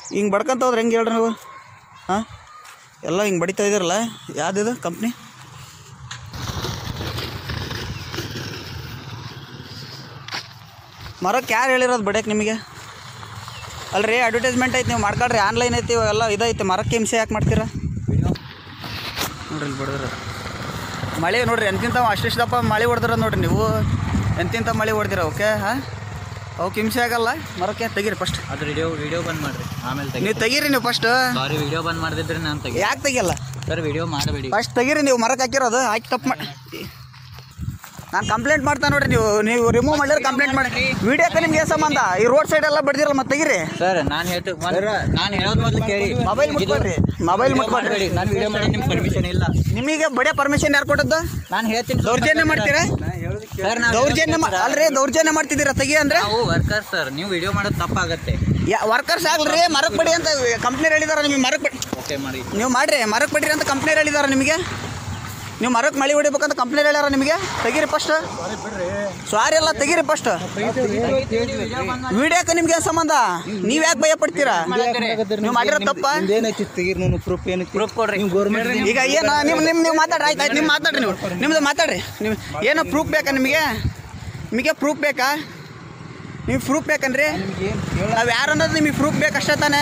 ಹಿಂಗೆ ಬಡ್ಕೊಂತ ಹೋದ್ರೆ ಹೆಂಗೆ ಹೇಳ್ರಿ ನೀವು ಹಾಂ ಎಲ್ಲ ಹಿಂಗೆ ಬಡಿತಾ ಇದ್ದೀರಲ್ಲ ಯಾವ್ದಿದು ಕಂಪ್ನಿ ಮರಕ್ಕೆ ಯಾರು ಹೇಳಿರೋದು ಬಡಿಯಕ್ಕೆ ನಿಮಗೆ ಅಲ್ರಿ ಅಡ್ವರ್ಟೈಸ್ಮೆಂಟ್ ಐತಿ ನೀವು ಮಾಡ್ಕೊಳ್ರಿ ಆನ್ಲೈನ್ ಐತಿ ಎಲ್ಲ ಇದೈತಿ ಮರಕ್ಕೆ ಹಿಂಸೆ ಯಾಕೆ ಮಾಡ್ತೀರಾ ನೋಡ್ರಿ ಇಲ್ಲಿ ಬಡಿದ್ರ ಮಳೆ ನೋಡ್ರಿ ಎಂತಿಂತ ಅಷ್ಟಿಷ್ಟಪ್ಪ ಮಳೆ ಹೊಡೆದ್ರ ನೋಡ್ರಿ ನೀವು ಎಂತಿಂತ ಮಳೆ ಹೊಡೆದಿರ ಓಕೆ ಹಾಂ ಅವಕ್ಕೆ ಹಿಂಸೆ ಆಗಲ್ಲ ಮರಕ್ಕೆ ತೆಗೀರಿ ಫಸ್ಟ್ ಅದು ವಿಡಿಯೋ ವಿಡಿಯೋ ಬಂದ್ ಮಾಡ್ರಿ ಆಮೇಲೆ ತೆಗಿ ನೀವು ತೆಗೀರಿ ನೀವು ಫಸ್ಟ್ ಸಾರಿ ವಿಡಿಯೋ ಬಂದ್ ಮಾಡಿದ್ರೆ ನಾನು ತೆಗಿ ಯಾಕೆ ತೆಗಿಯಲ್ಲ ಸರ್ ವಿಡಿಯೋ ಮಾಡಬೇಡಿ ಫಸ್ಟ್ ತೆಗೀರಿ ನೀವು ಮರಕ್ಕೆ ಹಾಕಿರೋದು ಹಾಕಿ ತಪ್ಪು ಮಾಡಿ ನಾನು ಕಂಪ್ಲೇಂಟ್ ಮಾಡ್ತಾ ನೋಡ್ರಿ ನೀವು ನೀವು ರಿಮೂವ್ ಮಾಡಿದ್ರೆ ಕಂಪ್ಲೇಂಟ್ ಮಾಡಿ ವಿಡಿಯೋಕ್ಕೆ ನಿಮ್ಗೆ ಏನ್ ಸಂಬಂಧ ಈ ರೋಡ್ ಸೈಡ್ ಎಲ್ಲ ಬಡ್ದಿರಲ್ಲ ಮತ್ತೆ ತೆಗೀರಿ ಸರ್ ನಾನು ಹೇಳ್ತು ನಾನು ಹೇಳೋದು ಮೊದಲು ಕೇಳಿ ಮೊಬೈಲ್ ಮುಟ್ಬೇಡ್ರಿ ಮೊಬೈಲ್ ಮುಟ್ಬೇಡ್ರಿ ನಾನು ವಿಡಿಯೋ ಮಾಡಿ ನಿಮ್ಗೆ ಪರ್ಮಿಷನ್ ಇಲ್ಲ ನಿಮಗೆ ಬಡಿಯೋ ಪರ್ಮಿಷನ್ ಯಾರು ಕೊಟ್ಟದ್ದು ನಾನು ಹೇಳ್ತೀನಿ ದೌರ್ಜನ್ಯ ಮಾಡ್ತೀರಾ ಸರ್ ನಾವು ದೌರ್ಜನ್ಯ ಮಾ- ಅಲ್ರಿ ದೌರ್ಜನ್ಯ ಮಾಡ್ತಿದ್ದೀರಾ ತೆಗಿ ಅಂದ್ರೆ ನಾವು ವರ್ಕರ್ ಸರ್ ನೀವು ವಿಡಿಯೋ ಮಾಡೋದು ತಪ್ಪಾಗತ್ತೆ ವರ್ಕರ್ಸ್ ಆಗ್ಲ್ರಿ ಮರಕ್ ಬಡಿ ಅಂತ ಕಂಪ್ನಿ ಹೇಳಿದಾರ ನಿಮಗೆ ಮರಕ್ ಬಡಿ ಓಕೆ ಮಾಡಿ ನೀವು ಮಾಡ್ರಿ ಮರಕ್ ಬಡ್ರಿ ಅಂತ ಕಂಪ್ನಿ ಹೇಳಿದಾರ ನಿಮಗೆ ನೀವು ಮರಕ್ಕೆ ಮಳೆ ಹೊಡಿಬೇಕಂತ ಕಂಪ್ನಿ ಹೇಳ್ಯಾರ ನಿಮಗೆ ತೆಗೀರಿ ಫಸ್ಟ್ ಸಾರಿ ಎಲ್ಲ ತೆಗೀರಿ ಫಸ್ಟ್ ವಿಡಿಯೋಕ್ಕೆ ನಿಮ್ಗೆ ಏನ್ ಸಂಬಂಧ ನೀವ್ ಯಾಕೆ ಭಯ ಪಡ್ತೀರಾ ನೀವು ಮಾಡಿರೋ ತಪ್ಪ ಏನೈತಿ ತೆಗೀರಿ ನಾನು ಪ್ರೂಫ್ ಏನೈತಿ ಪ್ರೂಫ್ ಕೊಡ್ರಿ ನೀವು ಗೌರ್ಮೆಂಟ್ ಈಗ ಏನು ನಿಮ್ ನಿಮ್ ನೀವು ಮಾತಾಡ್ರಿ ಆಯ್ತು ಆಯ್ತು ನೀವು ಮಾತಾಡ್ರಿ ನೀವು ನಿಮ್ದು ಮಾತಾಡ್ರಿ ನೀವು ಏನೋ ಪ್ರೂಫ್ ಬೇಕಾ ನಿಮಗೆ ನಿಮಗೆ ಪ್ರೂಫ್ ಬೇಕಾ ನೀವು ಪ್ರೂಫ್ ಬೇಕನ್ರಿ ನಾವು ಯಾರು ಅನ್ನೋದು ನಿಮಗೆ ಪ್ರೂಫ್ ಬೇಕು ಅಷ್ಟೇ ತಾನೇ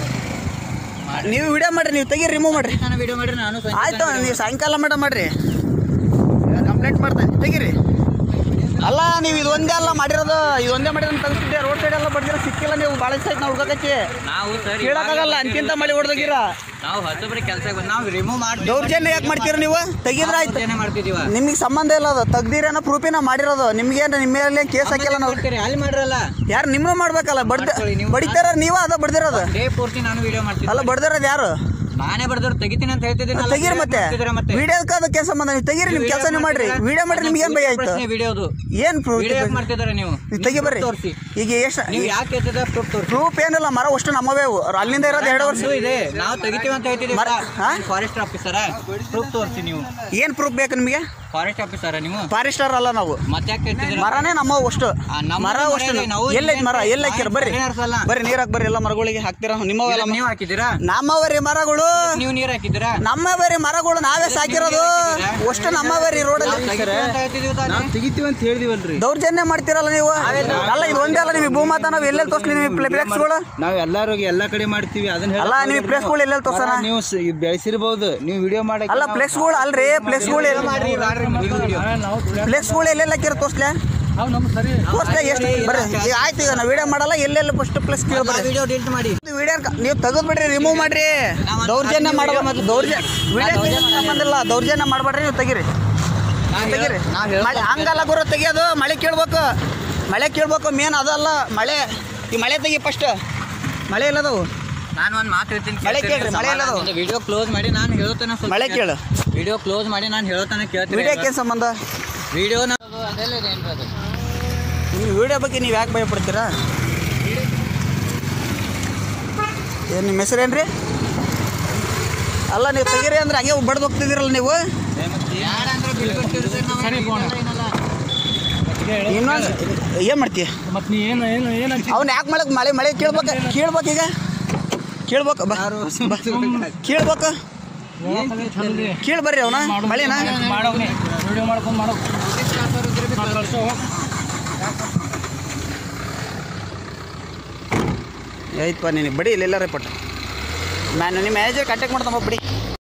ನೀವು ವಿಡಿಯೋ ಮಾಡ್ರಿ ನೀವು ತೆಗೀರಿ ರಿಮೂವ್ ಮಾಡ್ರಿ ನಾನು ವಿಡಿಯೋ ಮಾಡ್ರಿ ನಾನು ಸಂಜೆ ಆಯ್ತು ನೀವು ಸಾಯಂಕಾಲ ಮೇಡಮ್ ಮಾಡ್ರಿ ಕಂಪ್ಲೇಂಟ್ ಮಾಡ್ತೇನೆ ತೆಗೀರಿ ಅಲ್ಲ ನೀವು ಇದು ಒಂದೇ ಅಲ್ಲ ಮಾಡಿರೋದು ಇದು ಒಂದೇ ಮಾಡಿರೋದು ತೆಗಿಸಿದ್ದೆ ರೋಡ್ ಸೈಡ್ ಎಲ್ಲ ಬಡ್ದಿರೋ ಸಿಕ್ಕಿಲ್ಲ ನೀವು ಭಾಳ ದಿವಸ ಆಯ್ತು ನಾವು ಹುಡುಗಕ್ಕೆ ನಾವು ಸರ್ ಕೇಳಕ್ಕಾಗಲ್ಲ ಅಂತಿಂತ ಮಳೆ ಹೊಡೆದೋಗಿರ ನಾವು ಹೊಸಬ್ರಿ ಕೆಲಸ ನಾವು ರಿಮೂವ್ ಮಾಡಿ ದೌರ್ಜನ್ಯ ಯಾಕೆ ಮಾಡ್ತೀರ ನೀವು ತೆಗಿದ್ರೆ ಆಯ್ತು ಏನೇ ಮಾಡ್ತಿದೀವ ನಿಮಗೆ ಸಂಬಂಧ ಇಲ್ಲ ಅದು ತೆಗ್ದಿರೇನೋ ಪ್ರೂಫಿನ ಮಾಡಿರೋದು ನಿಮ್ಗೆ ನಿಮ್ಮ ಮೇಲೆ ಕೇಸ್ ಹಾಕಿಲ್ಲ ನಾವು ಮಾಡ್ತೀರಿ ಅಲ್ಲಿ ಮಾಡ್ರಲ್ಲ ಯಾರು ನಿಮ್ಮನ್ನ ಮಾಡ್ಬೇಕಲ್ಲ ಬಡ್ದ ಮಾಡ್ಕೊಳ್ಳಿ ನೀವು. ಬಡಿತಾರ ನೀವ ಅದ ಬಡ್ದಿರೋದು ಡೇ ಪೂರ್ತಿ ನಾನು ವಿಡಿಯೋ ಮಾಡ್ತೀನಿ ಅಲ್ಲ ಬಡ್ದಿರೋದು ಯಾರು ನಾನೇ ಬರ್ದವ್ರು ತೆಗಿತೀನಿ ಅಂತ ಹೇಳ್ತಿದ್ದೀನಿ ತೆಗೀರಿ ಮತ್ತೆ ವಿಡಿಯೋಕ್ಕೆ ಅದಕ್ಕೆ ಸಂಬಂಧ ನೀವು ತೆಗೀರಿ ನಿಮ್ಮ ಕೆಲಸ ನೀವು ಮಾಡ್ರಿ ವಿಡಿಯೋ ಮಾಡ್ರಿ ನಿಮ್ಗೆ ಏನು ಭಯ ಆಯ್ತು ವಿಡಿಯೋದು ಏನು ಪ್ರೂಫ್ ವಿಡಿಯೋ ಯಾಕೆ ಮಾಡ್ತಿದಾರೆ ನೀವು ನೀವು ತೆಗಿ ಬರ್ರಿ ತೋರಿಸಿ ಈಗ ಎಷ್ಟು ನೀವು ಯಾಕೆ ಎತ್ತಿದ ಪ್ರೂಫ್ ತೋರಿಸಿ ಪ್ರೂಫ್ ಏನಿಲ್ಲ ಮರ ಅಷ್ಟು ನಮ್ಮವೇ ಅವು. ಅಲ್ಲಿಂದ ಇರೋದು ಎರಡು ವರ್ಷ ನಮ್ದು ಇದೆ ನಾವು ತೆಗಿತೀವಿ ಅಂತ ಹೇಳ್ತಿದ್ದೀವಿ ಮರ- ಹಾ? ಫಾರೆಸ್ಟ್ ಆಫೀಸರ ಪ್ರೂಫ್ ತೋರಿಸಿ ನೀವು ಏನು ಪ್ರೂಫ್ ಬೇಕು ನಿಮಗೆ ಫಾರೆಸ್ಟ್ ಆಫೀಸರ ನೀವು ಫಾರೆಸ್ಟರ್ ಅಲ್ಲ ನಾವು ಮತ್ತೆ ಯಾಕೆ ಹೇಳ್ತಿದ್ದೀರಾ ಮರನೇ ನಮ್ಮವು ಅಷ್ಟು ಆ, ನಮ್ಮ ಮರ ಮರ ಅಷ್ಟು ಇದೆ, ನಾವು ಎಲ್ಲೈತಿ ಮರ ಇಲ್ಲಿ ಎಲ್ಲ ಹಾಕಿರ ಬರ್ರಿ foreigners ಅಲ್ಲ. ಬರ್ರಿ ನೀರ್ ಹಾಕ್ ಬರ್ರಿ ಎಲ್ಲ ಮರಗಳಿಗೆ ಹಾಕ್ತೀರ ನಿಮ್ಮವೆಲ್ಲ ಇದಕ್ಕೆ ನೀವು ಹಾಕಿದ್ದೀರಾ ನಮ್ಮವರಿ ಮರಗಳು ನೀವು ನೀರು ಹಾಕಿದ್ದೀರಾ ನಮ್ಮವರಿ ಮರಗಳು ನಾವೇ ಸಾಕಿರೋದು ಅಷ್ಟು ನಮ್ಮವರಿ ರೋಡಲ್ಲಿ ನಾವು ತೆಗಿತೀವಿ ಅಂತ ಹೇಳ್ತಿದ್ದೀವಿ ತಾನೇ? ನಾವು ತೆಗಿತೀವಿ ಅಂತ ಹೇಳಿದಿವಲ್ರಿ ದೌರ್ಜನ್ಯ ಮಾಡ್ತಿರಲ್ಲ ನೀವು ಅಲ್ಲ ಇದು ಒಂದೇ ಅಲ್ಲ ನಿಮಗೆ ಭೂಮಾತ ನಾವು ಎಲ್ಲೆಲ್ಲಿ ತೋರಿಸ್ಲಿ ನಿಮಗೆ ಪ್ಲೇಸ್ಗಳು ನಾವು ಎಲ್ಲಾರು ಎಲ್ಲಾ ಕಡೆ ಮಾಡ್ತೀವಿ ಅದನ್ನ ಅಲ್ಲ ನಿಮಗೆ ಪ್ಲೇಸ್ಗಳು ಎಲ್ಲೆಲ್ಲಿ ತೋರ್ಸೋಣ ನೀವು ಸ- ಇದ್ ಬೆಳೆಸಿರ್ಬೋದು ನೀವು ವಿಡಿಯೋ ಮಾಡಕ್ಕೆ ಅಲ್ಲ ಪ್ಲೇಸ್ಗಳು ಅಲ್ರಿ ಪ್ಲೇಸ್ಗಳು ಪ್ಲೇಸ್ಗಳು ಎಲ್ಲೆಲ್ಲ ಹಾಕಿರೋ ತೋರ್ಸ್ಲೆ ತೋರ್ಸ್ಲೆ ಎಷ್ಟು ಬರ್ರಿ ಈಗ ಆಯ್ತು ಈಗ ನಾವು ವಿಡಿಯೋ ಮಾಡಲ್ಲ ಎಲ್ಲೆಲ್ಲ ಫಸ್ಟ್ ಪ್ಲೇಸ್ ಕೇಳಿ ಆ ಬರ್ರಿ ವಿಡಿಯೋ ಡಿಲೀಟ್ ಮಾಡಿ ವಿಡಿಯೋ ನೀವು ತೆಗೆದು ಬಿಡ್ರಿ ರಿಮೂವ್ ಮಾಡ್ರಿ ದೌರ್ಜನ್ಯ ಮಾಡಲ್ಲ ಮತ್ತೆ ದೌರ್ಜನ್ಯ ವಿಡಿಯೋ ಸಂಬಂಧಿಲ್ಲ ದೌರ್ಜನ್ಯ ಮಾಡಬೇಡ್ರಿ ನೀವು ತೆಗೀರಿ ತೆಗೀರಿ ಮಳೆ ಹಂಗಲ್ಲ ಗುರು ತೆಗಿಯೋದು ಮಳೆ ಕೇಳ್ಬೇಕು ಮಳೆ ಕೇಳ್ಬೇಕು ಮೇನ್ ಅದಲ್ಲ ಮಳೆ ಈ ಮಳೆ ತೆಗಿ ಫಸ್ಟ್ ಮಳೆ ಇಲ್ಲದವು ನಾನು ಒಂದು ಮಾತು ಹೇಳ್ತೀನಿ ಮಳೆ ಕೇಳ್ರಿ, ಮಳೆ ಎಲ್ಲ ಅದಾವ. ವಿಡಿಯೋ ಕ್ಲೋಸ್ ಮಾಡಿ ನಾನು ಹೇಳ್ತೇನೆ ಸ್ವಲ್ಪ ಮಳೆ ಕೇಳು ವಿಡಿಯೋ ಕ್ಲೋಸ್ ಮಾಡಿ ನಾನು ಹೇಳ್ತಾನೆ ಕೇಳ್ತೀನಿ ವಿಡಿಯೋಕ್ಕೆ ಏನು ಸಂಬಂಧ ವಿಡಿಯೋ ಅದೆಲ್ಲ ಇದೆ ಏನ್ರಿ ಅದು ನೀವು ವಿಡಿಯೋ ಬಗ್ಗೆ ನೀವು ಯಾಕೆ ಭಯ ಪಡ್ತೀರಾ ಏನು ನಿಮ್ಮ ಹೆಸರೇನು ರೀ ಅಲ್ಲ ನೀವು ತೆಗೀರಿ ಅಂದ್ರೆ ಹಂಗೆ ಬಡ್ದು ಹೋಗ್ತಿದ್ದೀರಲ್ಲ ನೀವು ಯಾರ ಅಂದ್ರೆ ಬಿಲ್ ಬಿಡ್ತೀವಿ ಸರ್ ನಾವು ಇನ್ನೊಂದು ಏನು ಮಾಡ್ತೀಯ ಮತ್ತೆ ನೀ ಏನು ಏನು ಏನು ಅವ್ನು ಯಾಕೆ ಮಾಡಕ್ ಮಳೆ ಮಳೆ ಕೇಳ್ಬೇಕು ಕೇಳ್ಬೇಕು ಈಗ ಕೇಳ್ಬೇಕು ಬಾ ಬಾ. ಕೇಳ್ಬೇಕು ಕೇಳಿ ಬರ್ರಿ ಅವನ ಮಳೆನ ಮಾಡೋಗ್ನಿ ವಿಡಿಯೋ ಮಾಡ್ಕೊಂಡು ಮಾಡೋ ಆಯ್ತಪ್ಪ ನೀನು ಬಡಿ ಇಲ್ಲ ಎಲ್ಲಾರ ಪಟ್ಟು ನಾನು ನಿಮ್ಮ ಮ್ಯಾನೇಜರ್ ಕಾಂಟ್ಯಾಕ್ಟ್ ಮಾಡ್ತಮ್ಮ ಬಡಿ